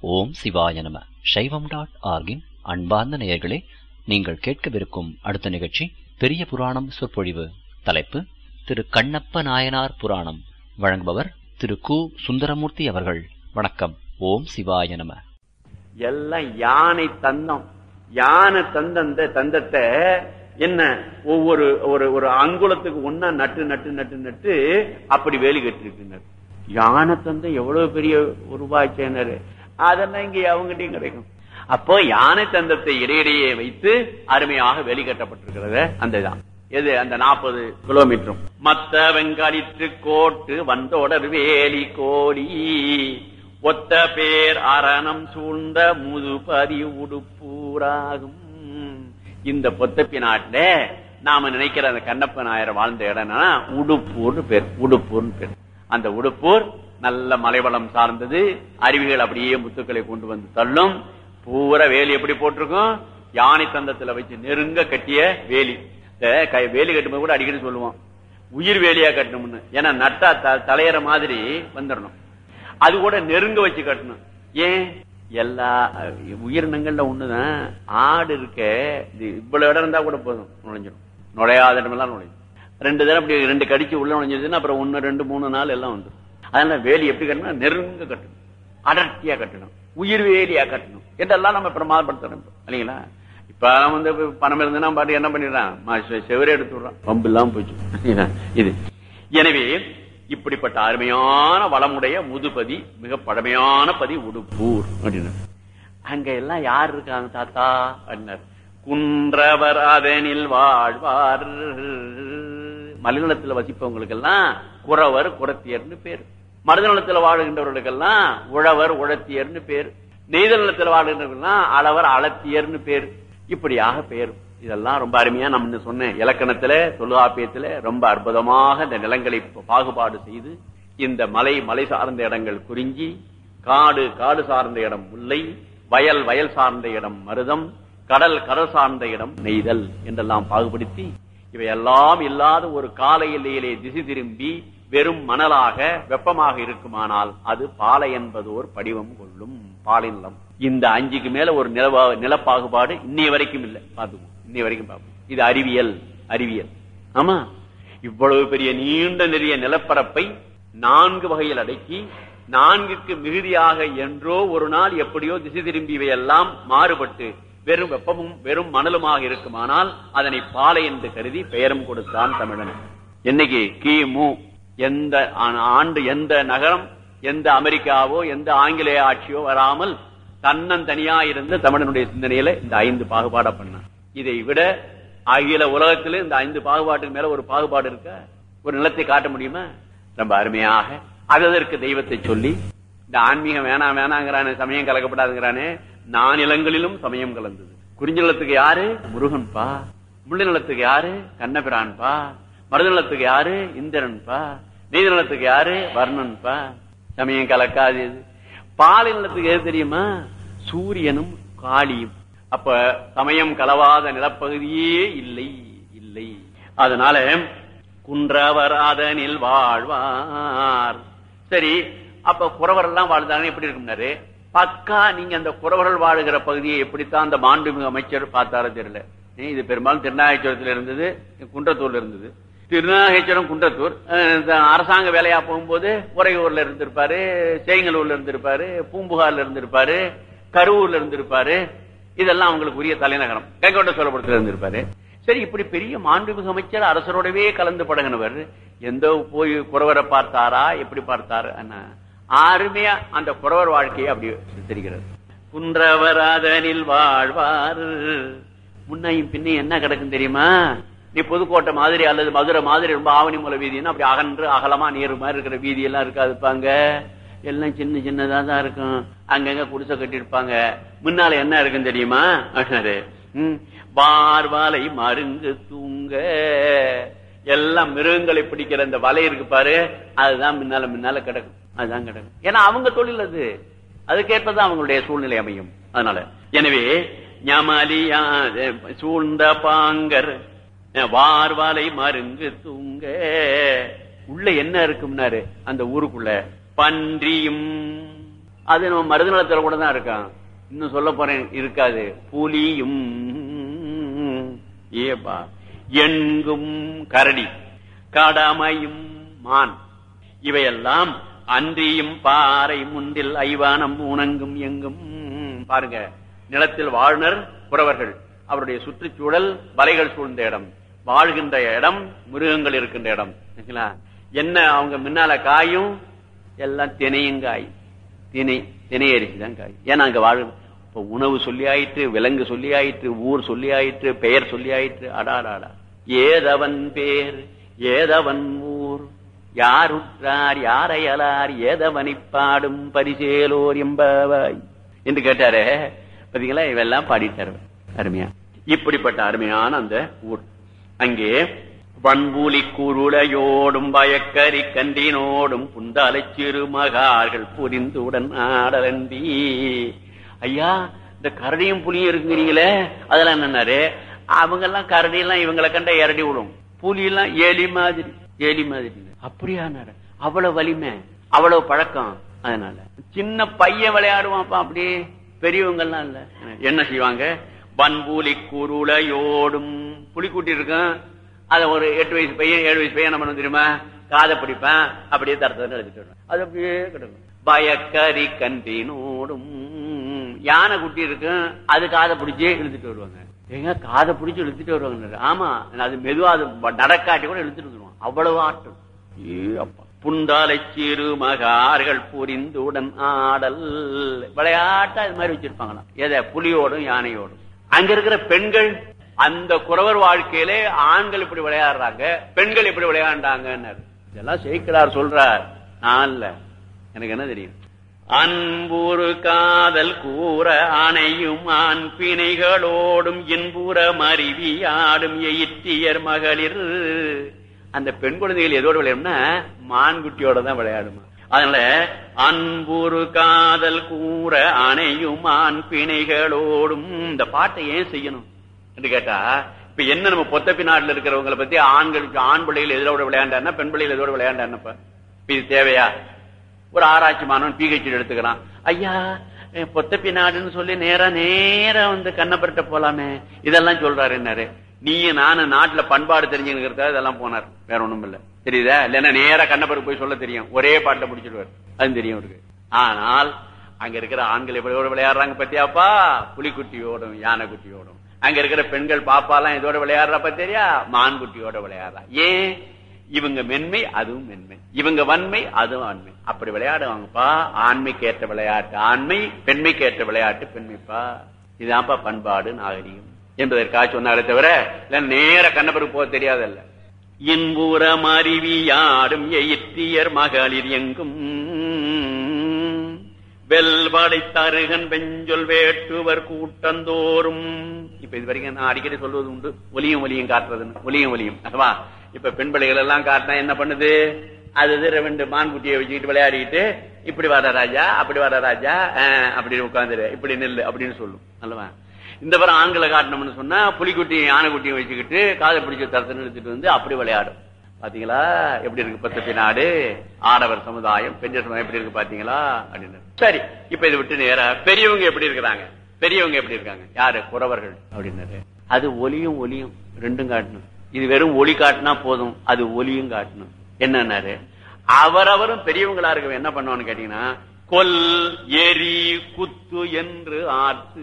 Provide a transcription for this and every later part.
ஓம் சிவாய நம சைவம் டாட் ஆர்கின் அன்பார்ந்த நேயர்களே நீங்கள் கேட்கவிருக்கும் அடுத்த நிகழ்ச்சி பெரிய புராணம் சொற்பொழிவு தலைப்பு திரு கண்ணப்ப நாயனார் புராணம் வழங்குபவர் திரு கு சுந்தரமூர்த்தி அவர்கள் வணக்கம் ஓம் சிவாய நம எல்லாம் யானை தந்தம் யானை தந்தந்த தந்தத்தை என்ன ஒவ்வொரு ஒரு ஒரு அங்குலத்துக்கு ஒன்னா நட்டு நட்டு நட்டு நட்டு அப்படி வேலி கட்டிருக்குனர் யானை தந்தம் எவ்வளவு பெரிய உருவாச்சேனர் அதெல்லாம் இங்க அவங்ககிட்டயும் கிடைக்கும் அப்போ யானை தந்தத்தை இடையிடையே வைத்து அருமையாக வேலி கட்டப்பட்டிருக்கிறது அந்த இதான் எது அந்த நாற்பது கிலோமீட்டரும் மத்த வெங்காலிற்று கோட்டு வந்தோடர் வேலி கோடி ஒத்த பேர் அரணம் சூழ்ந்த முதுபதி உடுப்பூராகும் இந்த பொத்தப்பி நாட்டுல நாம நினைக்கிற அந்த கண்ணப்ப நாயர் வாழ்ந்த இடம்னா உடுப்பூர்னு பேர் உடுப்பூர்னு பேர் அந்த உடுப்பூர் நல்ல மலைவளம் சார்ந்தது அருவிகள் அப்படியே முத்துக்களை கொண்டு வந்து தள்ளும் பூரா வேலி எப்படி போட்டிருக்கும் யானை தந்தத்துல வச்சு நெருங்க கட்டிய வேலி இந்த கை- வேலி கட்டும்போது கூட அடிக்கடி சொல்லுவோம் உயிர் வேலியா கட்டணும்னு ஏன்னா நட்டா த- தலையற மாதிரி வந்துடணும் அது கூட நெருங்க வச்சு கட்டணும் ஏன் எல்லா அஹ், உயிரினங்கள்ல ஒண்ணுதான் ஆடு இருக்க இது இவ்வளவு இடம் இருந்தா கூட போதும் நுழைஞ்சிடும் நுழையாத இடமெல்லாம் நுழையும் ரெண்டு தடவை அப்படி ரெண்டு கடிச்சு உள்ள நுழைஞ்சிருச்சுன்னா அப்புறம் ஒன்னு ரெண்டு மூணு நாள் எல்லாம் வந்துடும் அதனால வேலி எப்படி கட்டணும் நெருங்க கட்டணும் அடர்த்தியா கட்டணும் உயிர் வேலியா கட்டணும் என்றெல்லாம் நம்ம பிரமாதப்படுத்தணும் இல்லைங்களா இப்ப அவன் வந்து பணம் இருந்ததுன்னா பாட்டு என்ன பண்ணிடுறான் செவரே எடுத்து விடுறான் பம்பு இல்லாம போச்சு இது எனவே இப்படிப்பட்ட அருமையான வளமுடைய முதுபதி மிக பழமையான பதி உடுப்பூர் அப்படின்னு அங்க எல்லாம் யார் இருக்காங்க தாத்தா அப்படின்னார் குன்றவர் அதனில் வாழ்வார் மலைநலத்தில் வசிப்பவங்களுக்கு எல்லாம் குறவர் குரத்தியர்னு பேர் மருதநலத்தில் வாழுகின்றவர்களுக்கெல்லாம் உழவர் உழத்தியர்னு பேர் நெய்தல் நிலத்தில் வாழ்கின்றவர்கள்லாம் அளவர் அளத்தியர்னு பேர் இப்படியாக பேர் இதெல்லாம் ரொம்ப அருமையா நம்ம முன்ன சொன்னேன் இலக்கணத்துல தொல்காப்பியத்துல ரொம்ப அற்புதமாக இந்த நிலங்களை பாகுபாடு செய்து இந்த மலை மலை சார்ந்த இடங்கள் குறிஞ்சி காடு காடு சார்ந்த இடம் முல்லை வயல் வயல் சார்ந்த இடம் மருதம் கடல் கடல் சார்ந்த இடம் நெய்தல் என்றெல்லாம் பாகுபடுத்தி இவையெல்லாம் இல்லாத ஒரு கால எல்லையிலே திசை திரும்பி வெறும் மணலாக வெப்பமாக இருக்குமானால் அது பாலை என்பதோர் படிவம் கொள்ளும் பாலை நிலம் இந்த அஞ்சுக்கு மேல ஒரு நில நிலப்பாகுபாடு இன்னைய வரைக்கும் இல்லை பார்த்துக்கோ இன்னைய வரைக்கும் பார்ப்போம் இது அறிவியல் அறிவியல் ஆமா இவ்வளவு பெரிய நீண்ட நெறிய நிலப்பரப்பை நான்கு வகையில் அடக்கி நான்குக்கு மிகுதியாக என்றோ ஒரு நாள் எப்படியோ திசை திரும்பியவையெல்லாம் மாறுபட்டு வெறும் வெப்பமும் வெறும் மணலுமாக இருக்குமானால் அதனை பாலை என்று கருதி பெயரும் கொடுத்தான் தமிழன் என்னைக்கு கிமு எந்த ஆ- ஆண்டு எந்த நகரம் எந்த அமெரிக்காவோ எந்த ஆங்கிலேய ஆட்சியோ வராமல் தன்னந்தனியா இருந்த தமிழனுடைய சிந்தனையில இந்த ஐந்து பாகுபாட பண்ணான் இதை விட அகில உலகத்திலே இந்த ஐந்து பாகுபாட்டுக்கு மேல ஒரு பாகுபாடு இருக்க ஒரு நிலத்தை காட்ட முடியுமா ரொம்ப அருமையாக அதற்கு தெய்வத்தை சொல்லி இந்த ஆன்மீகம் வேணாம் வேணாங்கிறானே சமயம் கலக்கப்படாதுங்கிறானே நானிலங்களிலும் சமயம் கலந்தது குறிஞ்சி நிலத்துக்கு யாரு முருகன்பா முள்ளி நிலத்துக்கு யாரு கண்ணபிரான்பா மருத நிலத்துக்கு யாரு இந்திரன்பா நீதி நிலத்துக்கு யாரு வர்ணன்பா சமயம் கலக்காது இது. பாலை நிலத்துக்கு எது தெரியுமா சூரியனும் காளியும் அப்ப சமயம் கலவாத நிலப்பகுதியே இல்லை இல்லை அதனால குன்றவராதனில் வாழ்வார் சரி அப்ப குறவர் எல்லாம் வாழ்ந்தாங்க எப்படி இருக்கும்னாரு பக்கா நீங்க அந்த குறவர்கள் வாழுகிற பகுதியை எப்படித்தான் அந்த மாண்புமிகு அமைச்சர் பார்த்தாரோ தெரியல ஏன் இது பெரும்பாலும் திருநாகேஸ்வரத்துல இருந்தது குன்றத்தூர்ல இருந்தது திருநாகேஸ்வரம் குன்றத்தூர் அஹ், இந்த அரசாங்க வேலையா போகும்போது உறையூர்ல இருந்திருப்பாரு சேங்கலூர்ல இருந்திருப்பாரு பூம்புகார்ல இருந்திருப்பாரு கரூர்ல இருந்திருப்பாரு இதெல்லாம் அவங்களுக்கு உரிய தலைநகரம் கங்கோட்ட சோழபுரத்துல இருந்திருப்பாரு சரி இப்படி பெரிய மாண்புமிகு அமைச்சர் அரசரோடவே கலந்து பழகினவர் எந்த போய் குறவரை பார்த்தாரா எப்படி பார்த்தாரு அண்ணா அருமையா அந்த குறவர் வாழ்க்கையை அப்படி சித்தரிக்கிறார் குன்றவராதனில் வாழ்வார் முன்னையும் பின்னையும் என்ன கிடக்கும் தெரியுமா நீ புதுக்கோட்டை மாதிரி அல்லது மதுரை மாதிரி ரொம்ப ஆவணி மூல வீதினா அப்படி அகன்று அகலமா நீர் மாதிரி இருக்கிற வீதி எல்லாம் இருக்காதுப்பாங்க எல்லாம் சின்ன சின்னதா தான் இருக்கும் அங்கங்க குடிசை கட்டியிருப்பாங்க முன்னால என்ன இருக்குன்னு தெரியுமா அப்படின்னாரு. ம், வார்வாலை மருங்கு தூங்க எல்லாம் மிருகங்களை பிடிக்கிற அந்த வலை இருக்கு பாரு அதுதான் முன்னால முன்னால கிடக்கும் அதுதான் கிடக்கும் ஏன்னா அவங்க தொழில் அது அதுக்கேற்பதான் அவங்களுடைய சூழ்நிலை அமையும் அதனால எனவே ஞமலியா சூழ்ந்த பாங்கர் வார்வாலை மருங்கு தூங்க உள்ள என்ன இருக்கும்னாரு அந்த ஊருக்குள்ள பன்றியும் அது நம்ம மருதநலத்துல கூட தான் இருக்கான் இன்னும் சொல்ல போறேன் இருக்காது புலியும் ஏப்பா எங்கும் கரடி கடமையும் மான் இவையெல்லாம் அன்றியும் பாறை முந்தில் ஐவானம் உணங்கும் எங்கும் பாருங்க நிலத்தில் வாழ்னர் புறவர்கள் அவருடைய சுற்றுச்சூழல் வலைகள் சூழ்ந்த இடம் வாழ்கின்ற இடம் மிருகங்கள் இருக்கின்ற இடம் சரிங்களா? என்ன அவங்க முன்னால காயும் எல்லாம் தினையும் காய் திணை திணை அரிசி தான் காய் ஏன்னா அங்க வாழ இப்ப உணவு சொல்லி ஆயிற்று விலங்கு சொல்லி ஆயிற்று ஊர் சொல்லி ஆயிற்று பெயர் சொல்லி ஆயிற்று அடாடாடா ஏதவன் பேர் ஏதவன் ஊர் யாருற்றார் யாரையலார் ஏதவனை பாடும் பரிசேலோர் எம்பவாய் என்று கேட்டாரே பாத்தீங்களா இவெல்லாம் பாடிட்டாரு அருமையா இப்படிப்பட்ட அருமையான அந்த ஊர் அங்கே வன்பூலி குருளையோடும் பயக்கரி கன்றினோடும் புந்தாலை சிறுமகார்கள் புரிந்துடன் ஆடலந்தி ஐயா இந்த கரடியும் புலியும் இருக்குங்கிறீங்களே அதெல்லாம் என்னன்னாரு அவங்க எல்லாம் கரடி எல்லாம் இவங்களை கண்ட இரடி விடும் புலி எல்லாம் எலி மாதிரி எலி மாதிரி அப்படியானாரு அவ்வளவு வலிமை அவ்வளவு பழக்கம் அதனால சின்ன பையன் விளையாடுவான்ப்பா அப்படி பெரியவங்க எல்லாம் இல்ல என்ன செய்வாங்க வன்பூலி குருளையோடும் புலிக்குட்டி இருக்கும் அத ஒரு எட்டு வயசு பையன் ஏழு வயசு பையன் என்ன பண்ண தெரியுமா காதை பிடிப்பேன் அப்படியே தரத்தை எடுத்துட்டு வருவேன். அது அப்படியே கிடக்கும் பயக்கரி கன்றினோடும் யானை குட்டி இருக்கும் அது காதை பிடிச்சே இழுத்துட்டு வருவாங்க எங்க காதை பிடிச்சு இழுத்துட்டு வருவாங்க ஆமா அது மெதுவா அது நடக்காட்டி கூட இழுத்துட்டு வந்துருவான் அவ்வளவு ஆட்டம் ஏ அப்பா புண்டாலை சிறு மகார்கள் புரிந்துடன் ஆடல் விளையாட்டா இது மாதிரி வச்சிருப்பாங்களாம் எதை புலியோடும் யானையோடும் அங்க இருக்கிற பெண்கள் அந்த குறவர் வாழ்க்கையிலே ஆண்கள் இப்படி விளையாடுறாங்க பெண்கள் இப்படி விளையாண்டாங்கன்னாரு இதெல்லாம் சேர்க்கிறார் சொல்றார் நான் இல்ல எனக்கு என்ன தெரியும் அன்புரு காதல் கூற அணையும் ஆண் பிணைகளோடும் இன்புற மருவி ஆடும் எயிற்றியர் மகளிர் அந்த பெண் குழந்தைகள் எதோடு விளையாடும்னா மான்குட்டியோட தான் விளையாடுமா அதனால அன்புரு காதல் கூற அணையும் ஆண் பிணைகளோடும் இந்த பாட்டை ஏன் செய்யணும் என்று கேட்டா இப்ப என்ன நம்ம பொத்தப்பி நாட்டுல இருக்கிறவங்களை பத்தி ஆண்களுக்கு ஆண் பிள்ளைகள் எதோட விளையாண்டாருன்னா பெண் பிள்ளைகள் எதோட விளையாண்டாருன்னப்ப இப்ப இது தேவையா ஒரு ஆராய்ச்சி மாணவன் பிஹெச்டி எடுத்துக்கிறான் ஐயா அஹ் பொத்தப்பி நாடுன்னு சொல்லி நேரா நேரா வந்து கண்ணப்பர்கிட்ட போலாமே இதெல்லாம் சொல்றாரு என்னாரு நீயும் நானும் நாட்டுல பண்பாடு தெரிஞ்சுக்கிறதா இதெல்லாம் போனார் வேற ஒண்ணும் இல்ல தெரியுதா இல்லன்னா நேரா கண்ணப்பருக்கு போய் சொல்ல தெரியும் ஒரே பாட்டுல முடிச்சிடுவார் அது தெரியும் அவருக்கு ஆனால் அங்க இருக்கிற ஆண்கள் எப்படி விளையாடுறாங்க பத்தியாப்பா புலிக்குட்டியோடும் யானை குட்டியோடும் அங்க இருக்கிற பெண்கள் பாப்பாலாம் இதோட விளையாடுறப்ப தெரியா மான் குட்டியோட விளையாடுறா ஏன் இவங்க மென்மை அதுவும் மென்மை இவங்க வன்மை அதுவும் வன்மை அப்படி விளையாடுவாங்கப்பா ஆண்மைக்கு ஏற்ற விளையாட்டு ஆண்மை பெண்மைக்கு ஏற்ற விளையாட்டு பெண்மைப்பா இதுதான்ப்பா பண்பாடு நாகரிகம் என்பதற்காக சொன்னாரே தவிர இல்ல நேர கண்ணப்பருக்கு போக தெரியாதல்ல இன்புறம் அறிவியாடும் எயிற்றியர் மகளிர் எங்கும் வெல்வடை தருகன் வெஞ்சொல் வேட்டுவர் கூட்டந்தோறும் இப்ப இது வரைக்கும் நான் அடிக்கடி சொல்வது உண்டு ஒலியும் ஒலியும் காட்டுறதுன்னு ஒலியும் ஒலியும் அதுவா இப்ப பெண் பிள்ளைகள் எல்லாம் காட்டினா என்ன பண்ணுது அது இது ரெண்டு மான்குட்டியை வச்சுக்கிட்டு விளையாடிக்கிட்டு இப்படி வர ராஜா அப்படி வர ராஜா ஆஹ், அப்படி உட்காந்துரு இப்படி நெல்லு அப்படின்னு சொல்லும் அல்லவா இந்த வாரம் ஆண்களை காட்டணும்னு சொன்னா புலிக்குட்டி யானைக்குட்டியை வச்சுக்கிட்டு காதை பிடிச்ச தரத்தை எடுத்துட்டு வந்து அப்படி விளையாடும் பாத்தீங்களா எப்படி இருக்கு பத்தப்பி நாடு ஆடவர் சமுதாயம் பெரிய சமுதாயம் எப்படி இருக்கு பாத்தீங்களா அப்படின்னு சரி இப்ப இதை விட்டு நேரா பெரியவங்க எப்படி இருக்கிறாங்க பெரியவங்க எப்படி இருக்காங்க யாரு குறவர்கள் அப்படின்னாரு அது ஒலியும் ஒலியும் ரெண்டும் காட்டணும் இது வெறும் ஒளி காட்டினா போதும் அது ஒலியும் காட்டணும் என்னன்னாரு அவரவரும் பெரியவங்களா இருக்க என்ன பண்ணுவான்னு கேட்டீங்கன்னா கொல் எரி குத்து என்று ஆர்த்து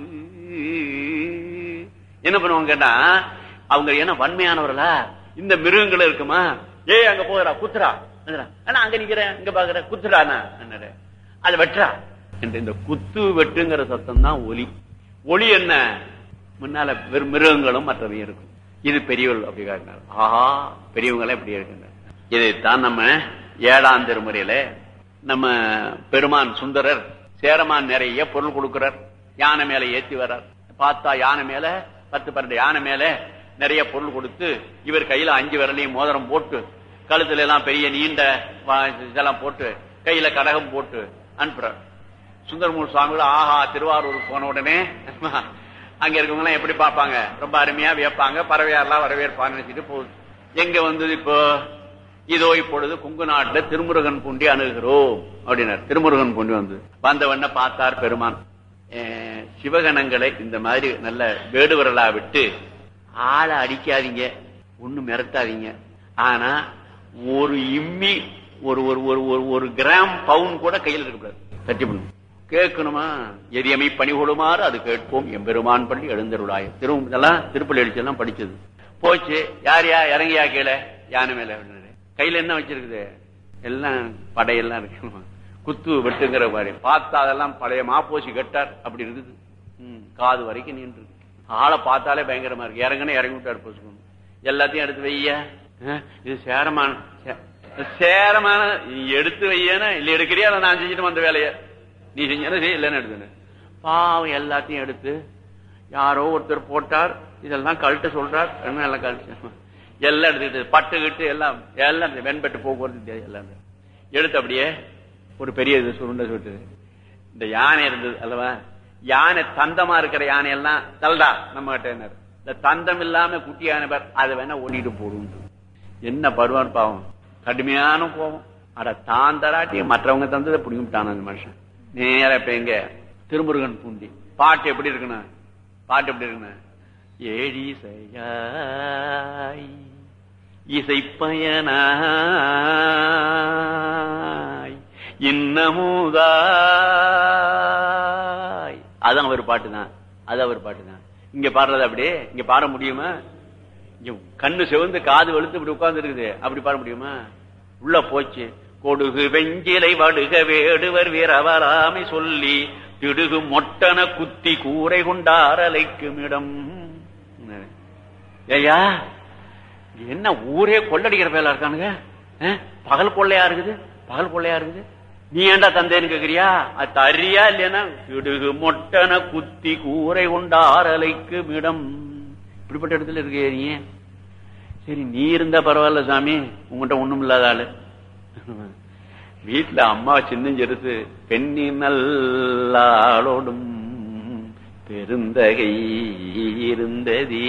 என்ன பண்ணுவாங்க கேட்டா அவங்க என்ன வன்மையானவர்களா இந்த மிருகங்கள் இருக்குமா ஏய் அங்க போகிறா குத்துறா என்னடா? ஆனா அங்க நிக்கிறேன் இங்க பாக்குற குத்துறானா என்னடா? அது வெட்டுறா என்று இந்த குத்து வெட்டுங்கிற சத்தம் தான் ஒலி ஒளி என்ன முன்னால வெறும் மிருகங்களும் மற்றவையும் இருக்கும் இது பெரியவர்கள் அப்படி காட்டினார் ஆஹா பெரியவங்களே இப்படி இருக்கின்றனர் இதைத்தான் நம்ம ஏழாம் திருமுறையில நம்ம பெருமான் சுந்தரர் சேரமான் நிறைய பொருள் கொடுக்கிறார் யானை மேல ஏத்தி வர்றார் பார்த்தா யானை மேல பத்து பன்னெண்டு யானை மேல நிறைய பொருள் கொடுத்து இவர் கையில அஞ்சு விரலையும் மோதிரம் போட்டு கழுத்துல எல்லாம் பெரிய நீண்ட வா- இதெல்லாம் போட்டு கையில கடகம் போட்டு அனுப்புறார் சுந்தரமூர் சுவாமிகள் ஆஹா திருவாரூர் போன உடனே அங்க இருக்கவங்க எல்லாம் எப்படி பார்ப்பாங்க ரொம்ப அருமையா வியப்பாங்க பறவையாரெல்லாம் வரவேற்பாங்க நினைச்சிட்டு போகுது எங்க வந்தது இப்போ இதோ இப்பொழுது குங்கு நாட்டுல திருமுருகன் பூண்டி அணுகிறோம் அப்படின்னார் திருமுருகன் பூண்டி வந்து வந்தவண்ண பார்த்தார் பெருமான் அஹ் சிவகணங்களை இந்த மாதிரி நல்ல வேடுவரலா விட்டு ஆளை அடிக்காதீங்க ஒண்ணும் மிரட்டாதீங்க ஆனா ஒரு இம்மி ஒரு ஒரு ஒரு ஒரு ஒரு கிராம் பவுன் கூட கையில் இருக்கக்கூடாது தட்டி பண்ணும் கேட்கணுமா எரியமை பணிகொடுமாறு அது கேட்போம் எம்பெருமான் பள்ளி எழுந்தருளாய திரு இதெல்லாம் திருப்பள்ளி எழுச்செல்லாம் படிச்சது போச்சு யார் யா இறங்கியா கீழே யானை மேல அப்படின்னாரு. கையில என்ன வச்சிருக்குது எல்லாம் படையெல்லாம் இருக்கு குத்து வெட்டுங்கிற மாதிரி பார்த்தா அதெல்லாம் பழைய மாப்போசி கட்டார் அப்படி இருக்குது ம், காது வரைக்கும் நின்று ஆளை பார்த்தாலே பயங்கரமா இருக்கு இறங்குன்னு இறங்கி விட்டார் போச்சுக்கணும் எல்லாத்தையும் எடுத்து வைய அஹ், இது சேரமான சே- சேரமான நீ எடுத்து வையனா இல்ல எடுக்கிறியா இல்ல நான் செஞ்சுட்டு வந்த வேலைய நீ செஞ்சா செய் இல்லைன்னு எடுத்துன்னு பாவம் எல்லாத்தையும் எடுத்து யாரோ ஒருத்தர் போட்டார் இதெல்லாம் கழட்ட சொல்றார் என்ன எல்லாம் கழட்டு எல்லாம் எடுத்துக்கிட்டு பட்டு கிட்டு எல்லாம் எல்லாம் இந்த வெண்பட்டு போக்குவரத்து தெரியாது எல்லாம் எடுத்து அப்படியே ஒரு பெரிய இது சுருண்டை சுட்டு இந்த யானை இருந்தது அல்லவா யானை தந்தமா இருக்கிற யானை எல்லாம் தல்டா நம்ம கிட்ட என்ன இந்த தந்தம் இல்லாம குட்டி யானை பேர் அதை வேணா ஓடிட்டு போடும் என்ன பருவான் பாவம் கடுமையான கோபம் அட தான் தராட்டி மற்றவங்க தந்ததை பிடிங்கிட்டான் அந்த மனுஷன் நேரா இப்ப எங்க திருமுருகன் பூண்டி பாட்டு எப்படி இருக்கணும் பாட்டு எப்படி இருக்கணும் ஏழி செய்யாய் இசைப்பயனாய் இன்னமுதாய் அது அவர் பாட்டு தான் அது அவர் பாட்டு தான் இங்க பாடுறது அப்படியே இங்க பாட முடியுமா இங்க கண்ணு சிவந்து காது வெளுத்து இப்படி உட்கார்ந்து இருக்குது அப்படி பாட முடியுமா உள்ள போச்சு கொடுகு வெஞ்சிலை வடுக வேடுவர் வீரவராமை சொல்லி திடுகு மொட்டன குத்தி கூரை கொண்டாரலைக்கும் இடம் ஏயா இங்க என்ன ஊரே கொள்ளடிக்கிற வேலை இருக்கானுங்க அஹ்? பகல் கொள்ளையா இருக்குது பகல் கொள்ளையா இருக்குது நீ ஏன்டா தந்தேன்னு கேக்குறியா அது தரியா இல்லையா திடுகு மொட்டன குத்தி கூரை கொண்டாரலைக்கு இடம் இப்படிப்பட்ட இடத்துல இருக்கே நீ சரி நீ இருந்தா பரவாயில்ல சாமி உங்ககிட்ட ஒண்ணும் இல்லாத ஆளு வீட்டுல அம்மா சின்னஞ்செருசு பெண்ணி நல்லாளோடும் பெருந்தகை இருந்ததே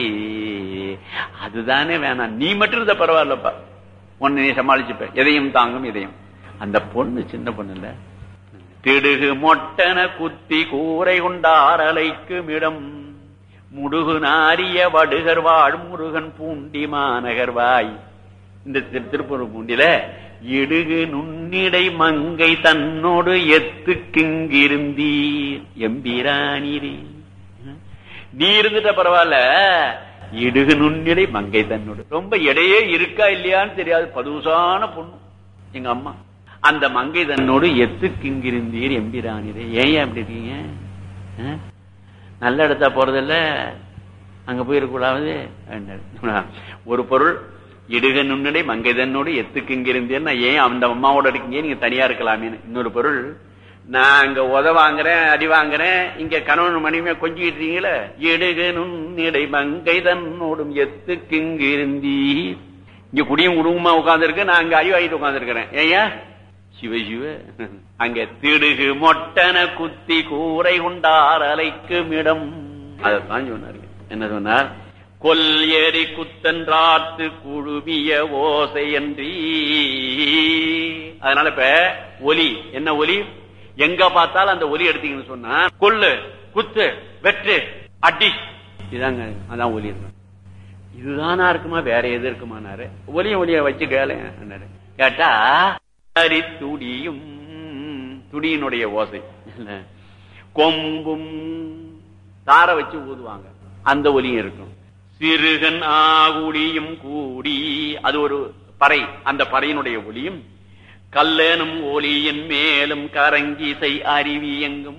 அதுதானே வேணாம் நீ மட்டும் இருந்த பரவாயில்லப்பா உன்னை நீ சமாளிச்சுப்ப எதையும் தாங்கும் இதையும் அந்த பொண்ணு சின்ன பொண்ணு இல்ல திடுகு மொட்டன குத்தி கூரை கொண்டாரலைக்கும் இடம் முடுகு நாரிய வடுகர் வாழ் முருகன் பூண்டி மாநகர் வாய் இந்த திரு- திருப்பூர் பூண்டில இடுகு நுண்ணிடை மங்கை தன்னோடு எத்துக்கிங்கிருந்தீர் எம்பிரானிரே நீ இருந்துட்ட பரவாயில்ல இடுகு நுண்ணிடை மங்கை தன்னோடு ரொம்ப இடையே இருக்கா இல்லையான்னு தெரியாது பதுசான பொண்ணு எங்க அம்மா அந்த மங்கை தன்னோடு எத்துக்கிங்கிருந்தீர் எம்பிரானிரே ஏன் அப்படி இருக்கீங்க ஆ? நல்ல இடத்தா போறதில்ல அங்க போய் இருக்கக்கூடாது அப்படின்னாரு. ஒரு பொருள் இடுக நுண்ணடை மங்கைதன்னோடு எத்துக்கு இங்க இருந்தேன்னா ஏன் அந்த அம்மாவோட இருக்கீங்க நீங்க தனியா இருக்கலாமேன்னு இன்னொரு பொருள் நான் அங்க உத வாங்குறேன் அடி வாங்குறேன் இங்க கணவன் மனைவியா கொஞ்சிட்டு இருக்கீங்களே இடுக நுண்ணிடை மங்கை தன்னோடும் எத்துக்கு இங்க இருந்தீ இங்க குடியும் குடும்பமா உட்கார்ந்து இருக்கு நான் அங்க அறிவாகிட்டு உட்கார்ந்து இருக்கிறேன் ஏயா சிவ சிவ அங்க திடுகு மொட்டன குத்தி கூரை கொண்டார் அலைக்கும் இடம் அதைத்தான் சொன்னாரு என்ன சொன்னார் கொல் ஏறி குத்தன்றாத்து குழுமிய ஓசை என்றீ அதனால இப்ப ஒலி என்ன ஒலி எங்க பார்த்தாலும் அந்த ஒலி எடுத்தீங்கன்னு சொன்னா கொல்லு குத்து வெற்று அடி இதாங்க அதான் ஒலி இருக்கும் இதுதானா இருக்குமா வேற எது இருக்குமானாரு ஒலிய ஒலிய வச்சு கேளு கேட்டா அரி துடியும் துடியினுடைய ஓசை இல்ல கொம்பும் தார வச்சு ஊதுவாங்க அந்த ஒலியும் இருக்கும் சிறுகன் ஆகுடியும் கூடி அது ஒரு பறை அந்த பறையினுடைய ஒலியும் கல்லனும் ஒலியின் மேலும் கரங்கிசை அருவி எங்கும்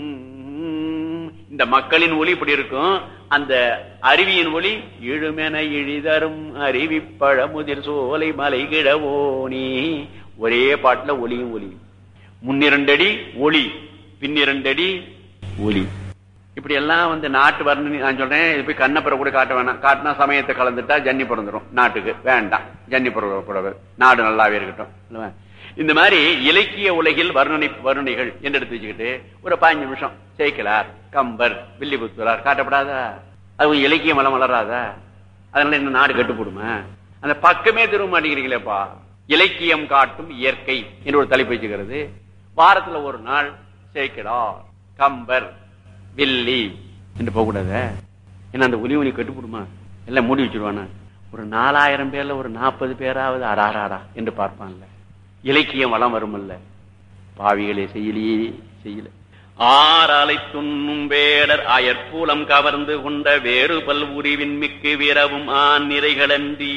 இந்த மக்களின் ஒலி இப்படி இருக்கும் அந்த அருவியின் ஒலி இழுமென இழிதரும் அருவி பழமுதிர் சோலை மலை கிழவோனி ஒரே பாட்டுல ஒலியும் ஒலியும் முன்னிரண்டடி ஒளி பின்னிரண்டடி ஒலி இப்படி எல்லாம் வந்து நாட்டு வர்ணனை நான் சொல்றேன் இது போய் கண்ணப்புற கூட காட்ட வேணாம் காட்டினா சமயத்தை கலந்துட்டா ஜன்னி பிறந்துரும் நாட்டுக்கு வேண்டாம் ஜன்னி பிறக்கூடாது நாடு நல்லாவே இருக்கட்டும் இல்லவா? இந்த மாதிரி இலக்கிய உலகில் வர்ணனை வர்ணனைகள் என்று எடுத்து வச்சுக்கிட்டு ஒரு பதினஞ்சு நிமிஷம் சேக்கலார் கம்பர் வில்லிபுத்தூரார் காட்டப்படாதா அது கொஞ்சம் இலக்கியம் வளம் வளராதா அதனால என்ன நாடு கட்டுப்படுமா அந்த பக்கமே திரும்ப மாட்டேங்கிறீங்களேப்பா இலக்கியம் காட்டும் இயற்கை என்று ஒரு தலைப்பு வச்சுக்கிறது வாரத்துல ஒரு நாள் சேக்கிடார் கம்பர் வில்லி என்று போகக்கூடாத ஏன்னா அந்த ஒலி ஒலி கட்டுப்படுமா எல்லாம் மூடி வச்சிருவானா ஒரு நாலாயிரம் பேர்ல ஒரு நாற்பது பேராவது அடாராடா என்று பார்ப்பான்ல இலக்கியம் வளம் வருமல்ல பாவிகளே செய்யலையே செய்யல ஆறாலை துண்ணும் வேடர் அயற்பூலம் கவர்ந்து கொண்ட வேறு பல் உரிவின் மிக்கு விரவும் ஆண் நிறைகளன்றி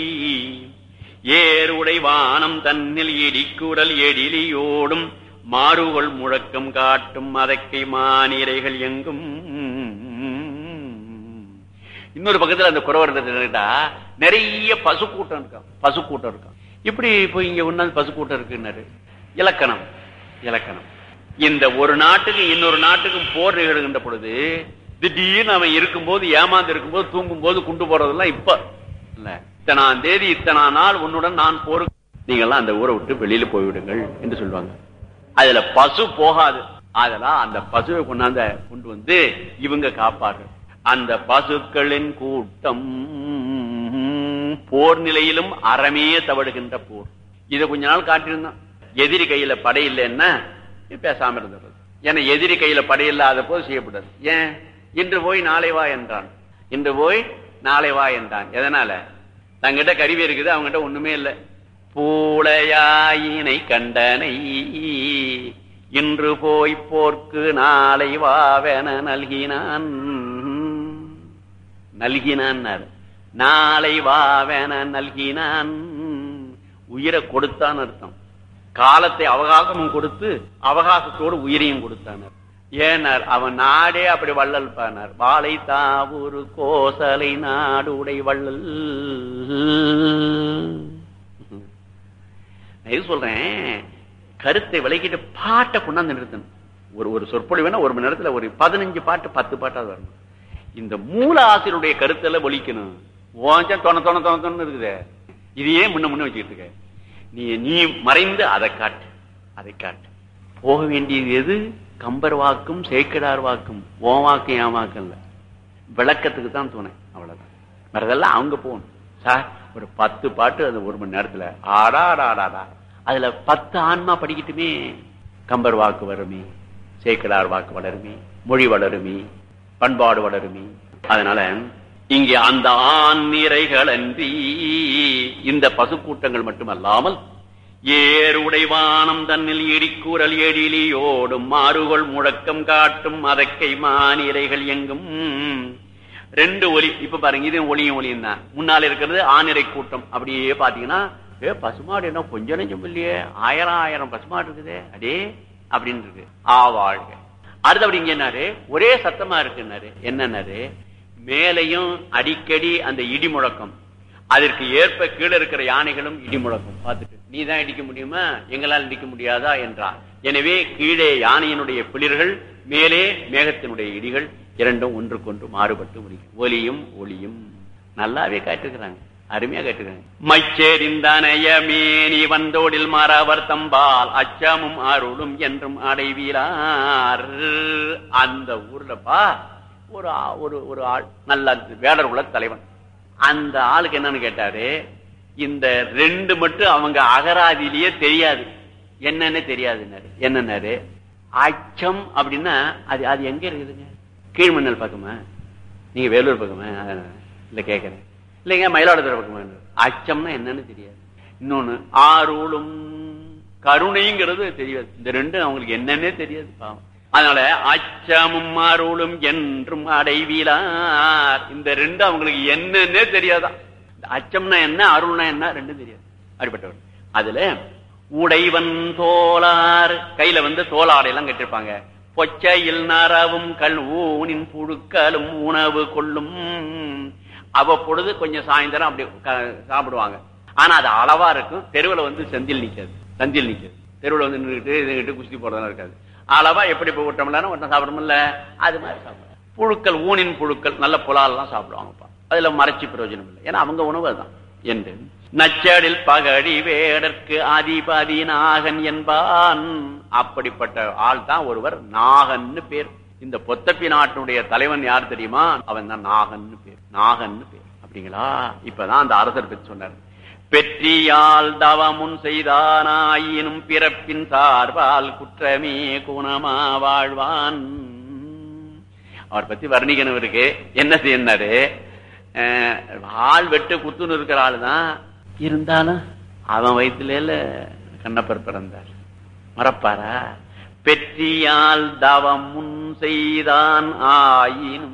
ஏறுடை வானம் தன்னில் இடிக்குடல் எழிலியோடும் மாறுகொள் முழக்கம் காட்டும் அதக்கை மானிரைகள் எங்கும் இன்னொரு பக்கத்துல அந்த குறவர்கிட்ட நிறைய பசு கூட்டம் இருக்கான் பசு கூட்டம் இருக்கான் இப்படி இப்போ இங்க ஒன்னாந்து பசு கூட்டம் இருக்குன்னாரு இலக்கணம் இலக்கணம் இந்த ஒரு நாட்டுக்கு இன்னொரு நாட்டுக்கும் போர் நிகழ்கின்ற பொழுது திடீர்னு அவன் இருக்கும்போது ஏமாந்து இருக்கும்போது தூங்கும் போது கொண்டு போறதெல்லாம் இப்ப இல்ல இத்தனாம் தேதி இத்தனா நாள் உன்னுடன் நான் போரு நீங்கெல்லாம் அந்த ஊரை விட்டு வெளியில போய்விடுங்கள் என்று சொல்லுவாங்க அதுல பசு போகாது அதெல்லாம் அந்த பசுவை கொண்டாந்த கொண்டு வந்து இவங்க காப்பார்கள் அந்த பசுக்களின் கூட்டம் போர் நிலையிலும் அறமே தவடுகின்ற போர் இதை கொஞ்ச நாள் காட்டியிருந்தான் எதிரி கையில படை இல்லைன்னா பேசாம இருந்தது ஏன்னா எதிரி கையில படை இல்லாத போது செய்யப்படாது ஏன் இன்று போய் நாளை வா என்றான் இன்று போய் நாளை வா என்றான் எதனால தங்கிட்ட கருவி இருக்குது அவங்ககிட்ட ஒண்ணுமே இல்லை பூளையாயினை கண்டனை இன்று போய் போர்க்கு நாளை வாவென நல்கினான் நல்கினான் நாளை வாவென நல்கினான் உயிரை கொடுத்தான் அர்த்தம் காலத்தை அவகாசமும் கொடுத்து அவகாசத்தோடு உயிரையும் கொடுத்தானர் ஏனார் அவன் நாடே அப்படி வள்ளல் பானார் வாழை தாவூரு கோசலை நாடுடை வள்ளல் நான் இது சொல்றேன் கருத்தை விளக்கிட்டு பாட்டை கொண்டாந்து நிறுத்தணும் ஒரு ஒரு சொற்பொழிவுனா ஒரு மணி நேரத்துல ஒரு பதினஞ்சு பாட்டு பத்து பாட்டாவது வரணும் இந்த மூல ஆசிரியருடைய கருத்துல ஒழிக்கணும் ஓஞ்சா தொண தொண தொண தொண இருக்குது இதையே முன்ன முன்ன வச்சுக்கிட்டு இருக்க நீ நீ மறைந்து அதை காட்டு அதை காட்டு போக வேண்டியது எது கம்பர் வாக்கும் சேக்கடார் வாக்கும் ஓ வாக்கும் என் வாக்கும் இல்ல விளக்கத்துக்கு தான் துணை அவ்வளவுதான் வேறதெல்லாம் அவங்க போகணும் சார் ஒரு பத்து பாட்டு அந்த ஒரு மணி நேரத்துல ஆடாடாடாடா அதுல பத்து ஆன்மா படிக்கட்டுமே கம்பர் வாக்கு வருமே சேக்கடார் வாக்கு வளருமே மொழி வளருமே பண்பாடு வளருமே அதனால இங்கே அந்த ஆண் நிறைகள் அன்றி இந்த பசுக்கூட்டங்கள் மட்டுமல்லாமல் ஏறுடை வானம் தன்னில் இடிக்கூறல் எழிலியோடும் மாறுகொள் முழக்கம் காட்டும் அதக்கை மானிரைகள் எங்கும் ரெண்டு ஒலி இப்ப பாருங்க இது ஒளியும் ஒளியும் தான் முன்னால் இருக்கிறது ஆனிரை கூட்டம் அப்படியே பாத்தீங்கன்னா ஏ பசுமாடு என்ன கொஞ்சம் நெஞ்சம் இல்லையே ஆயிரம் ஆயிரம் பசுமாடு இருக்குதே அடே அப்படின்னு இருக்கு ஆ வாழ்க அடுத்து அப்படி இங்க என்னாரு ஒரே சத்தமா இருக்குன்னாரு என்னன்னாரு மேலையும் அடிக்கடி அந்த இடி முழக்கம் அதற்கு ஏற்ப கீழே இருக்கிற யானைகளும் இடி முழக்கம் பார்த்துட்டு நீ தான் இடிக்க முடியுமா எங்களால் இடிக்க முடியாதா என்றார் எனவே கீழே யானையினுடைய பிளிர்கள் மேலே மேகத்தினுடைய இடிகள் இரண்டும் ஒன்றுக்கொன்று மாறுபட்டு முடியும் ஒலியும் ஒளியும் நல்லாவே காட்டுகிறாங்க அருமையா கேட்டுக்கிறாங்க மைச்சேரிந்தனைய மேனி வந்தோடில் மாறவர் தம்பால் அச்சமும் அருளும் என்றும் அடைவீரார் அந்த ஊர்லப்பா ஒரு ஆ- ஒரு ஒரு ஆள் நல்ல வேடர் உள்ள தலைவன் அந்த ஆளுக்கு என்னன்னு கேட்டாரு இந்த ரெண்டு மட்டும் அவங்க அகராதியிலேயே தெரியாது என்னன்னு தெரியாதுன்னாரு என்னன்னாரு அச்சம் அப்படின்னா அது அது எங்க இருக்குதுங்க கீழ்மண்ணல் பக்கமா நீங்க வேலூர் பக்கமா அஹ், இல்ல கேக்குறேன் இல்லைங்க மயிலாடுதுறை பக்கமா அச்சம்னா என்னன்னு தெரியாது இன்னொன்னு ஆரோளும் கருணைங்கிறது தெரியாது இந்த ரெண்டும் அவங்களுக்கு என்னன்னே தெரியாது பாவம் அதனால அச்சமும் அருளும் என்றும் அடைவீலார் இந்த ரெண்டு அவங்களுக்கு என்னன்னே தெரியாதான் இந்த அச்சம்னா என்ன அருள்னா என்ன ரெண்டும் தெரியாது அப்படிப்பட்டவர் அதுல உடைவன் தோளார் கையில வந்து தோளாடை எல்லாம் கட்டிருப்பாங்க பொச்சையில் நரவும் கல் ஊனின் புழுக்களும் உணவு கொள்ளும் அவ்வப்பொழுது கொஞ்சம் சாயந்தரம் அப்படி க- சாப்பிடுவாங்க ஆனா அது அளவா இருக்கும் தெருவுல வந்து செந்தில் நிக்காது சந்தில் நிக்காது தெருவுல வந்து நின்றுட்டு இதுகிட்டு குஸ்தி போறதெல்லாம் இருக்காது அளவா எப்படி போய் விட்டோம்னா ஒன்றும் சாப்பிடணும்ல அது மாதிரி சாப்பிடுவாங்க புழுக்கள் ஊனின் புழுக்கள் நல்ல புலாலெல்லாம் சாப்பிடுவாங்கப்பா அதுல மறைச்சி பிரயோஜனம் இல்லை ஏன்னா அவங்க உணவு அதுதான் என்று நச்சடில் பகடி வேடற்கு அதிபதி நாகன் என்பான் அப்படிப்பட்ட ஆள் தான் ஒருவர் நாகன்னு பேர் இந்த பொத்தப்பி நாட்டினுடைய தலைவன் யார் தெரியுமா அவன் தான் நாகன்னு பேர் நாகன்னு பேர் அப்படிங்களா இப்பதான் அந்த அரசர் பற்றி சொன்னார் பெற்றியால் தவமுன் செய்தானாயினும் பிறப்பின் சார்பால் குற்றமே குணமா வாழ்வான் அவர் பத்தி வர்ணிக்கணும் இருக்கு என்ன செய்யினாரு ஆள் வெட்டு குத்துன்னு இருக்கிற ஆளு தான் இருந்தாலும் அவன் வயிற்றுல கண்ணப்பர் பிறந்தார் மறப்பாரா பெற்றியால் தவம் முன் செய்தான் ஆயினும்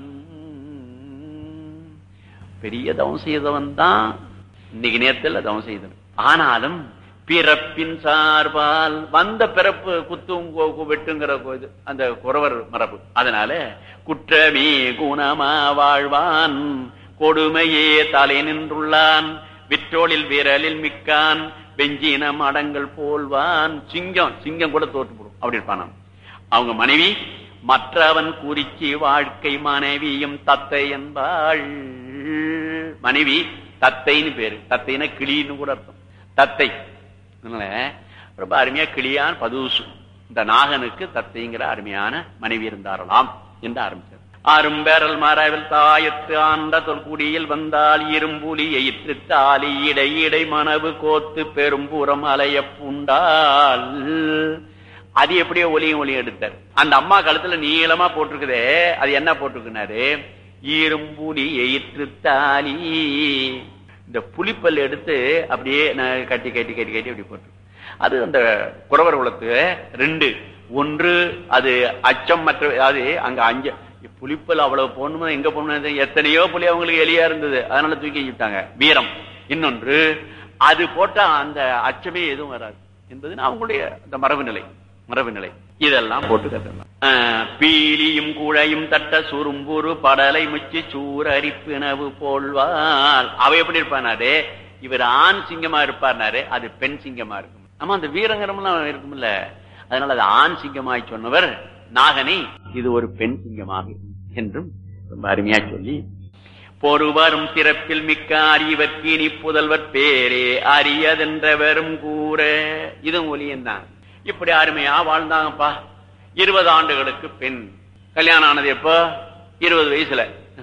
பெரிய தவம் செய்தவன் தான் இன்னைக்கு நேரத்தில் தவம் செய்தவன் ஆனாலும் பிறப்பின் சார்பால் வந்த பிறப்பு குத்தும் வெட்டுங்கிற இது அந்த குறவர் மரபு அதனால குற்றமே குணமா வாழ்வான் கொடுமையே தலை நின்றுள்ளான் விற்றோளில் விரலில் மிக்கான் வெஞ்சினம் அடங்கள் போல்வான் சிங்கம் சிங்கம் கூட தோற்று போடும் அப்படி இருப்பான் அவங்க மனைவி மற்றவன் குறிச்சி வாழ்க்கை மனைவியும் தத்தை என்பாள் மனைவி தத்தைன்னு பேரு தத்தைன்னா கிளின்னு கூட அர்த்தம் தத்தை ரொம்ப அருமையா கிளியான் பதுசு இந்த நாகனுக்கு தத்தைங்கிற அருமையான மனைவி இருந்தாரலாம் என்று ஆரம்பிச்சார் அரும்பேரல் மரவில் தாயத்து ஆண்ட தொல்குடியில் வந்தால் இரும்புலி எயிற்று தாலி இடை இடை மனவு கோத்து பெரும்புறம் அலைய புண்டால் அது எப்படியோ ஒலியும் ஒலியும் எடுத்தார் அந்த அம்மா கழுத்துல நீளமா போட்டிருக்குதே அது என்ன போட்டிருக்குனாரு இரும்புலி எயிற்று தாலி இந்த புலிப்பல் எடுத்து அப்படியே நான் கட்டி கட்டி கட்டி கட்டி அப்படி போட்டு அது அந்த குறவர் குலத்து ரெண்டு ஒன்று அது அச்சம் மற்ற அது அங்க அஞ்ச புலிப்பல் அவ்வளவு போடணுமா எங்க போகணும் எத்தனையோ புலி அவங்களுக்கு எளியா இருந்தது அதனால தூக்கி வச்சுட்டாங்க வீரம் இன்னொன்று அது போட்டா அந்த அச்சமே எதுவும் வராது என்பது அவங்களுடைய அந்த மரபு நிலை மரபு நிலை இதெல்லாம் போட்டு கட்டலாம் பீலியும் குழையும் தட்ட சுரும்புரு படலை முச்சி சூரரிப்பினவு போல்வாள் அவ எப்படி இருப்பானாரு இவர் ஆண் சிங்கமா இருப்பார்னாரு அது பெண் சிங்கமா இருக்கும் ஆமா அந்த வீரங்கரம்லாம் இருக்கும்ல அதனால அது ஆண் சிங்கமாய் சொன்னவர் நாகனை இது ஒரு பெண் சிங்கமாக என்றும் ரொம்ப அருமையா சொல்லி பொறுவரும் சிறப்பில் மிக்க அறிவர்க்கு இனி புதல்வர் பேரே அரியதென்றவரும் கூற இதுவும் ஒலியந்தான் இப்படி அருமையா வாழ்ந்தாங்கப்பா இருபது ஆண்டுகளுக்கு பெண் கல்யாணம் ஆனது எப்போ இருபது வயசுல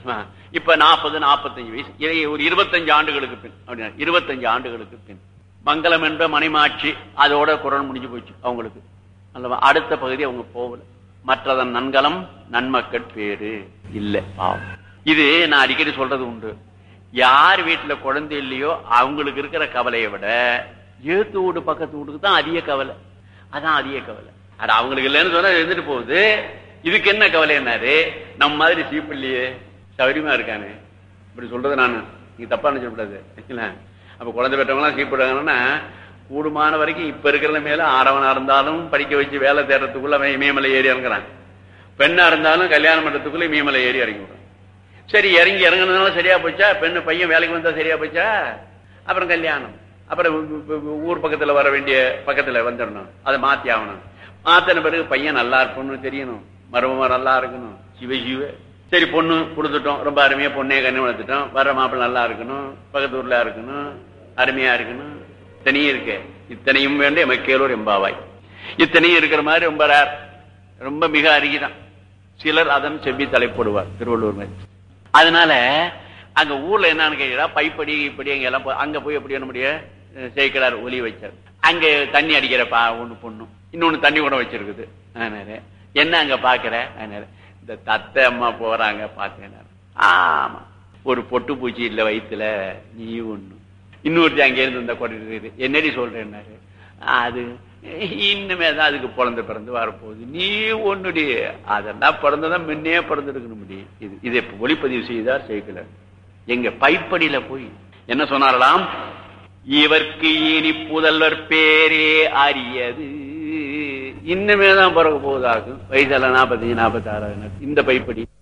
இப்ப நாற்பது நாற்பத்தஞ்சு வயசு ஒரு இருபத்தஞ்சு ஆண்டுகளுக்கு பின் அப்படின்னா இருபத்தஞ்சு ஆண்டுகளுக்கு பின் மங்களம் என்ற மணிமாட்சி அதோட குரல் முடிஞ்சு போச்சு அவங்களுக்கு அல்லவா அடுத்த பகுதி அவங்க போகல மற்றதன் நன்கலம் நன்மக்கள் பேரு இல்ல பாவம் இது நான் அடிக்கடி சொல்றது உண்டு யார் வீட்டுல குழந்தை இல்லையோ அவங்களுக்கு இருக்கிற கவலையை விட ஏத்து வீடு பக்கத்து வீட்டுக்கு தான் அதிக கவலை அதான் அதிக கவலை அது அவங்களுக்கு இல்லைன்னு சொன்னா இருந்துட்டு போகுது இதுக்கு என்ன கவலை என்னாரு நம்ம மாதிரி சீப்பிள்ளையே சௌரியமா இருக்கானு இப்படி சொல்றது நானு நீங்க தப்பா நினைச்சக்கூடாது அப்ப குழந்தை பெற்றவங்களாம் சீப்பிடுறாங்கன்னா கூடுமான வரைக்கும் இப்ப இருக்கிற மேல ஆறவனா இருந்தாலும் படிக்க வச்சு வேலை தேடுறதுக்குள்ள அவன் இமயமலை ஏறி இறங்குறான் பெண்ணா இருந்தாலும் கல்யாணம் பண்றதுக்குள்ள இமயமலை ஏறி இறங்கி விடுறான் சரி இறங்கி இறங்குனதுனால சரியா போச்சா பெண்ணு பையன் வேலைக்கு வந்தா சரியா போச்சா அப்புறம் கல்யாணம் அப்புறம் ஊர் பக்கத்துல வர வேண்டிய பக்கத்துல வந்துடணும் அதை மாத்தி ஆகணும் மாத்தின பிறகு பையன் நல்லா இருக்கணும்னு தெரியணும் மருமமா நல்லா இருக்கணும் சிவ சிவ சரி பொண்ணு கொடுத்துட்டோம் ரொம்ப அருமையா பொண்ணே கண்ணு வளர்த்துட்டோம் வர்ற மாப்பிள்ள நல்லா இருக்கணும் பக்கத்து ஊர்ல இருக்கணும் அருமையா இருக்கணும் இத்தனையும் இருக்கு இத்தனையும் வேண்டிய எமக்கேலூர் எம்பாவாய் இத்தனையும் இருக்கிற மாதிரி ரொம்ப ரேர் ரொம்ப மிக அருகிதான் சிலர் அதன் செவ்வி தலைப்படுவார் திருவள்ளூர் மாதிரி அதனால அங்க ஊர்ல என்னன்னு கேட்டா பைப்படி இப்படி அங்க எல்லாம் அங்க போய் எப்படி நம்முடைய சேர்க்கிறார் ஒலி வச்சார் அங்க தண்ணி அடிக்கிற பா ஒண்ணு பொண்ணு இன்னொன்னு தண்ணி கூட வச்சிருக்குது அதனால என்ன அங்க பாக்குற அதனால இந்த தத்தை அம்மா போறாங்க பார்த்தேன் ஆமா ஒரு பொட்டு பூச்சி இல்ல வயிற்றுல நீ ஒண்ணு இன்னொருத்தி அங்க இருந்து இந்த கொண்டு என்னடி சொல்றேன்னாரு அது இன்னுமே தான் அதுக்கு பிறந்த பிறந்து வரப்போகுது நீ ஒண்ணுடி அதெல்லாம் பிறந்ததான் முன்னே பிறந்திருக்கணும் முடி இது இதை ஒளிப்பதிவு செய்தார் செய்யல எங்க பைப்படியில போய் என்ன சொன்னாரலாம் இவர்க்கு இனி புதல்வர் பேரே அரியது இன்னுமே தான் பிறகு போவதாகும் வயசுல நாற்பத்தஞ்சு நாற்பத்தி ஆறாவது இந்த பைப்படி